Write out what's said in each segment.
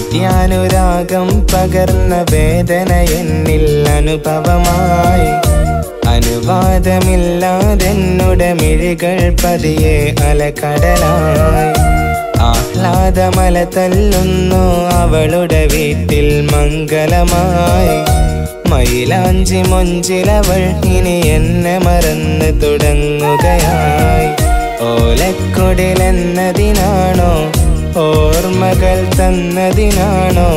ആദ്യാനുരാഗം പകർന്ന വേദന എന്നിൽ അനുഭവമായി അനുവാദമില്ലാതെന്നുടെ മിഴികൾ പതിയെ അലകടലായി ആഹ്ലാദമല തല്ലുന്നു അവളുടെ വീട്ടിൽ മംഗളമായി മൈലാഞ്ചി മൊഞ്ചിലവൾ ഇനി എന്നെ മറന്ന് തുടങ്ങുകയായി ഓലക്കൊടിലെന്നതിനാണോ ഓർമ്മകൾ തന്നതിനാണോ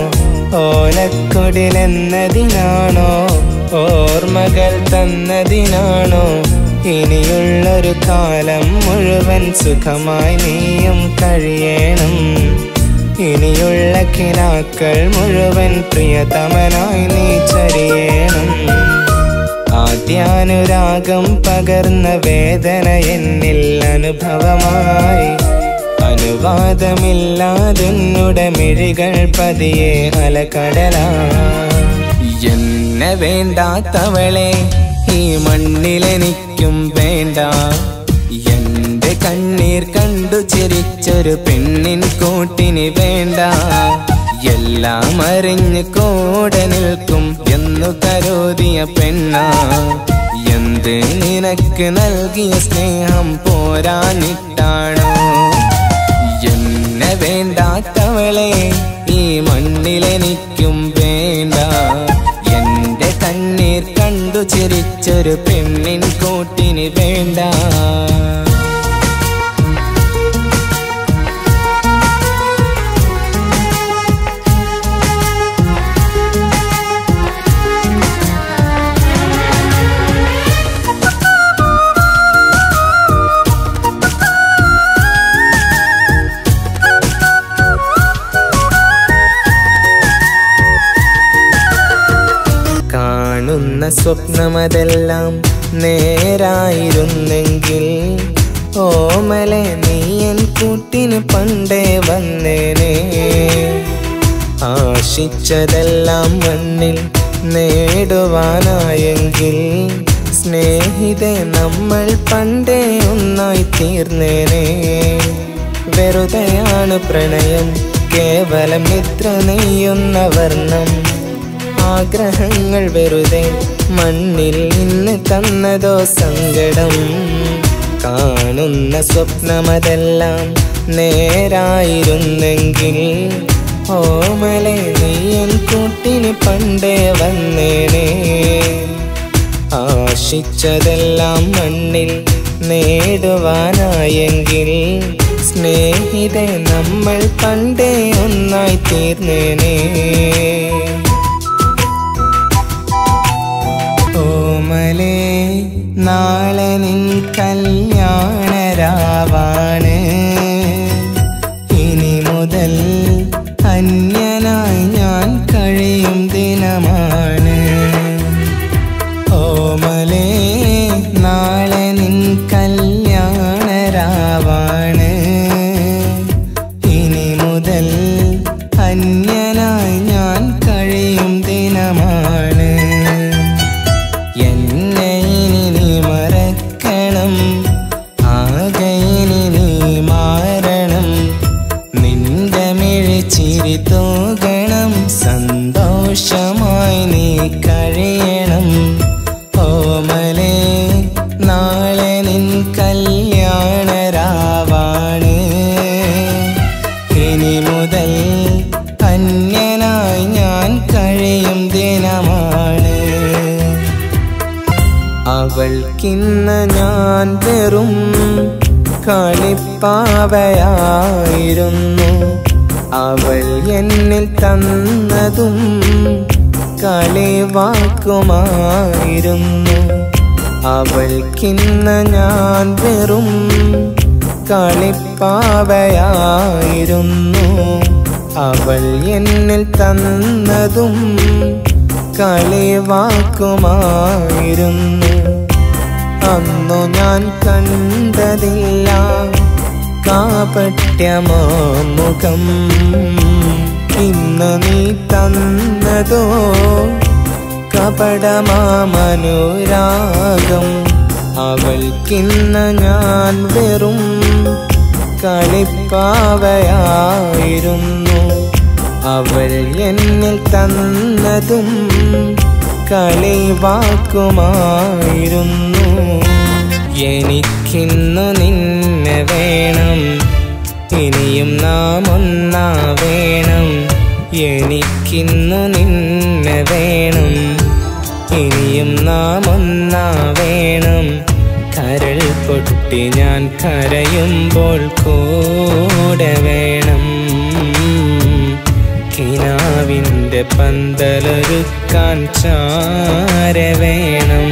ഓലക്കൊടിലെന്നതിനാണോ ഓർമ്മകൾ തന്നതിനാണോ ഇനിയുള്ളൊരു കാലം മുഴുവൻ സുഖമായി നീയും കഴിയണം ഇനിയുള്ള കിനാക്കൾ മുഴുവൻ പ്രിയതമനായി നീ ചരിയണം ആദ്യാനുരാഗം പകർന്ന വേദന എന്നിൽ അനുഭവമായി അനുവാദമില്ലാതെന്നുടെ മിഴികൾ പതിയെ അലകടലാ എന്നെ വേണ്ടാത്തവളെ ഈ മണ്ണിലെനിക്കും വേണ്ട എന്റെ കണ്ണീർ കണ്ടു ചിരിച്ചൊരു പെണ്ണിൻ കൂട്ടിന് വേണ്ട എല്ലാം അറിഞ്ഞ് കൂടെ നിൽക്കും എന്നു കരുതിയ പെണ്ണ എന്ത് നിനക്ക് നൽകിയ സ്നേഹം പോരാനിട്ടാണോ എന്നെ വേണ്ടാത്തവളെ ഈ മണ്ണിലെനിക്കും വേണ്ട എന്റെ കണ്ണീർ കണ്ടു ചിരിച്ചൊരു പെണ്ണിൻ കൂട്ടിന് വേണ്ട കാണുന്ന സ്വപ്നമതെല്ലാം നേരായിരുന്നെങ്കിൽ ഓമലെ നീയൻ കൂട്ടിന് പണ്ടേ വന്നേനെ ആശിച്ചതെല്ലാം മണ്ണിൽ നേടുവാനായെങ്കിൽ സ്നേഹിതെ നമ്മൾ പണ്ടേ ഒന്നായി തീർന്നേനെ വെറുതെയാണ് പ്രണയം കേവലം ഇത്ര നെയ്യുന്ന വർണ്ണം ആഗ്രഹങ്ങൾ വെറുതെ മണ്ണിൽ നിന്ന് തന്നതോ സങ്കടം കാണുന്ന സ്വപ്നമതെല്ലാം നേരായിരുന്നെങ്കിൽ ഓമലെ നീയൻ കൂട്ടിന് പണ്ടേ വന്നേനെ ആശിച്ചതെല്ലാം മണ്ണിൽ നേടുവാനായെങ്കിൽ സ്നേഹിതെ നമ്മൾ പണ്ടേ ഒന്നായി തീർന്നേനെ ഓമലേ നാളെ നിൻ കല്യാണരാവാണ് ഇനി മുതൽ അന്യനായി ഞാൻ കഴിയും ദിനമാണ് ഓമലേ നാളെ നിൻ കല്യാണരാവാണ് ഇനി മുതൽ അന്യനായി ഞാൻ കഴിയും ദിനമാണ് എന്നെ ഇനി നീ മറക്കണം ആകെ ഇനി നീ മാറണം നിന്റെ മിഴിച്ചിരി തൂകണം സന്തോഷമായി നീ കഴിയണം ഓമലേ നാളെ നിൻ കല്യാണരാവാണ് ഇനി മുതൽ അന്യനായി ഞാൻ കഴിയും ദിനമാണ് അവൾക്കിന്ന് ഞാൻ വെറും കളിപ്പാവയായിരുന്നു അവൾ എന്നിൽ തന്നതും കളിവാക്കുമായിരുന്നു അവൾക്കിന്ന് ഞാൻ വെറും കളിപ്പാവയായിരുന്നു അവൾ എന്നിൽ തന്നതും കളിവാക്കുമായിരുന്നു അന്നു ഞാൻ കണ്ടതില്ല കാപട്യമോ മുഖം ഇന്ന് നീ തന്നതോ കപടമാമനുരാഗം അവൾക്കിന്ന് ഞാൻ വെറും കളിപ്പാവയായിരുന്നു അവൾ എന്നിൽ തന്നതും കളിവാക്കുമായിരുന്നു എനിക്കിന്നു നിന്നെ വേണം ഇനിയും നാം ഒന്നാ വേണം എനിക്കിന്നു നിന്നെ വേണം ഇനിയും നാം ഒന്നാ വേണം കരൾ പൊട്ടി ഞാൻ കരയുമ്പോൾ കൂടെ വേണം കിനാവിൻ്റെ പന്തലൊരുക്കാൻ ചാര വേണം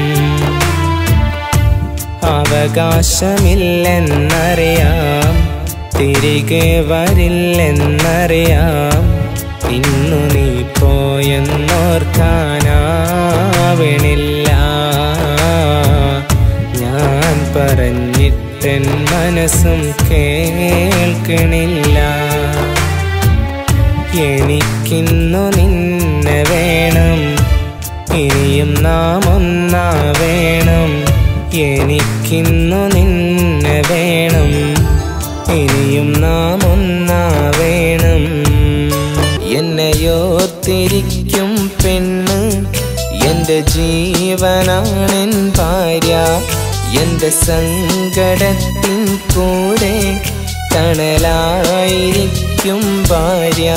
അവകാശമില്ലെന്നറിയാം തിരികെ വരില്ലെന്നറിയാം ഇന്നു നീ പോയെന്നോർക്കാനാവണില്ല ഞാൻ പറഞ്ഞിട്ടൻ മനസ്സും കേൾക്കണില്ല എനിക്കിന്നു നിന്നെ വേണം ഇനിയും നാം ഒന്നാ വേണം എനിക്കിന്നു നിന്നെ വേണം ഇനിയും നാം ഒന്നാ വേണം എന്നെയോർത്തിരിക്കും പെണ്ണ് എൻ്റെ ജീവനാണെൻ ഭാര്യ എൻ്റെ സങ്കടത്തിൻ കൂടെ തണലായിരിക്കും ഭാര്യ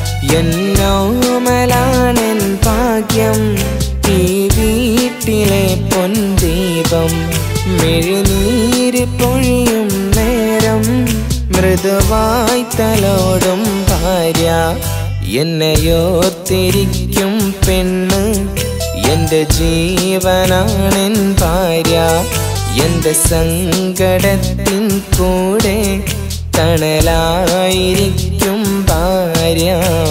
എന്നോമലാണെൻ ഭാഗ്യം ഈ വീട്ടിലെ പൊൻദീപം മെഴുനീര് പൊഴിയും നേരം മൃദുവായി തലോടും ഭാര്യ എന്നെയോർത്തിരിക്കും പെണ്ണ് എൻ്റെ ജീവനാണെൻ ഭാര്യ എൻ്റെ സങ്കടത്തിൻ കൂടെ തണലായിരിക്കും ഭാര്യ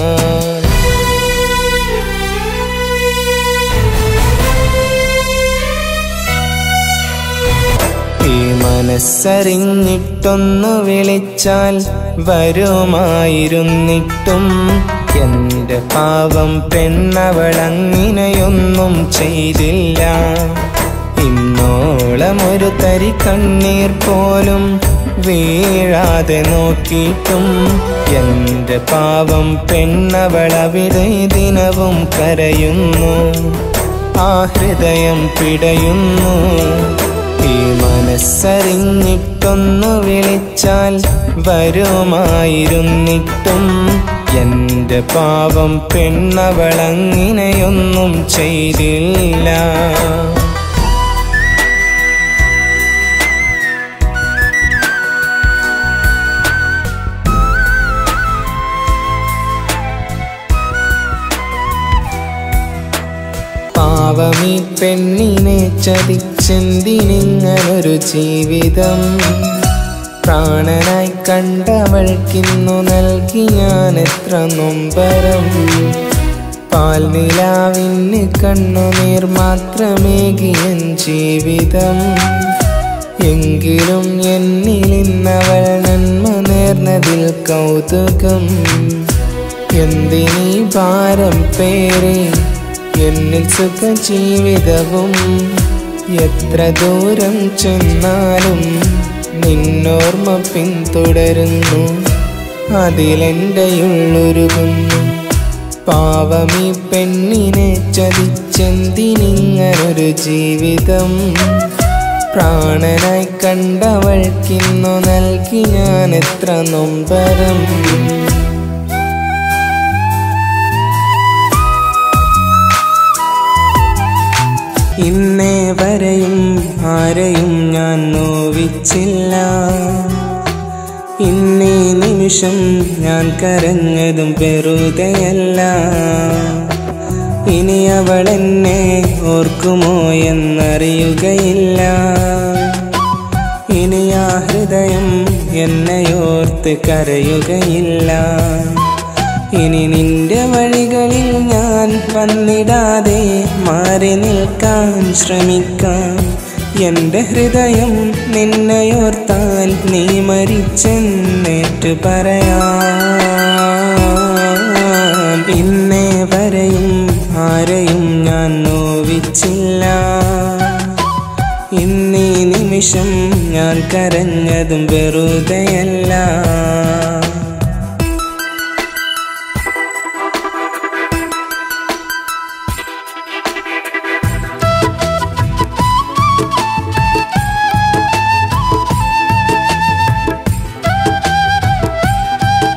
ഈ മനസ്സറിഞ്ഞിട്ടൊന്നു വിളിച്ചാൽ വരുമായിരുന്നിട്ടും എന്റെ പാവം പെണ്ണവളങ്ങിനെയൊന്നും ചെയ്തില്ല ഇന്നോളം ഒരു തരി കണ്ണീർ പോലും വീഴാതെ നോക്കിയിട്ടും എന്റെ പാവം പെണ്ണവളവിടെ ദിനവും കരയുന്നു ആ ഹൃദയം പിടയുന്നു ഈ മനസ്സറിഞ്ഞിട്ടൊന്നു വിളിച്ചാൽ വരുമായിരുന്നിട്ടും എന്റെ പാവം പെണ്ണവളങ്ങിനെയൊന്നും ചെയ്തില്ല പാവമീ പെണ്ണിനെ ചതിച്ചെന്തിനിങ്ങനൊരു ജീവിതം പ്രാണനായി കണ്ടവൾക്കിന്നു നൽകി ഞാൻ എത്ര നൊമ്പരം പാൽനിലാവിന് കണ്ണുനീർ മാത്രമേകിയൻ ജീവിതം എങ്കിലും എന്നിലിന്നവൾ നന്മ നേർന്നതിൽ കൗതുകം എന്തിനീ ഭാരം പേരെ എന്നിൽ സുഖ ജീവിതവും എത്ര ദൂരം ചെന്നാലും നിന്നോർമ്മ പിന്തുടരുന്നു അതിലെൻ്റെ ഉള്ളൊരുകുന്നു പാവമീ പെണ്ണിനെ ചതിച്ചെന്തിനിങ്ങനൊരു ജീവിതം പ്രാണനായി കണ്ടവൾക്കിന്നു നൽകി ഞാൻ എത്ര നൊമ്പരം ഇന്നേ വരെയും ആരെയും ഞാൻ നോവിച്ചില്ല ഇന്നീ നിമിഷം ഞാൻ കരഞ്ഞതും വെറുതെയല്ല ഇനി അവൾ എന്നെ ഓർക്കുമോ എന്നറിയുകയില്ല ഇനി ആ ഹൃദയം എന്നെയോർത്ത് കരയുകയില്ല ഇനി നിന്റെ വഴികളിൽ ഞാൻ വന്നിടാതെ മാറി നിൽക്കാൻ ശ്രമിക്കാം എന്റെ ഹൃദയം നിന്നെയോർത്താൽ നീ മരിച്ചെന്നേറ്റു പറയാം ഇന്നേ വരെയും ആരെയും ഞാൻ നോവിച്ചില്ല ഇന്നീ നിമിഷം ഞാൻ കരഞ്ഞതും വെറുതെ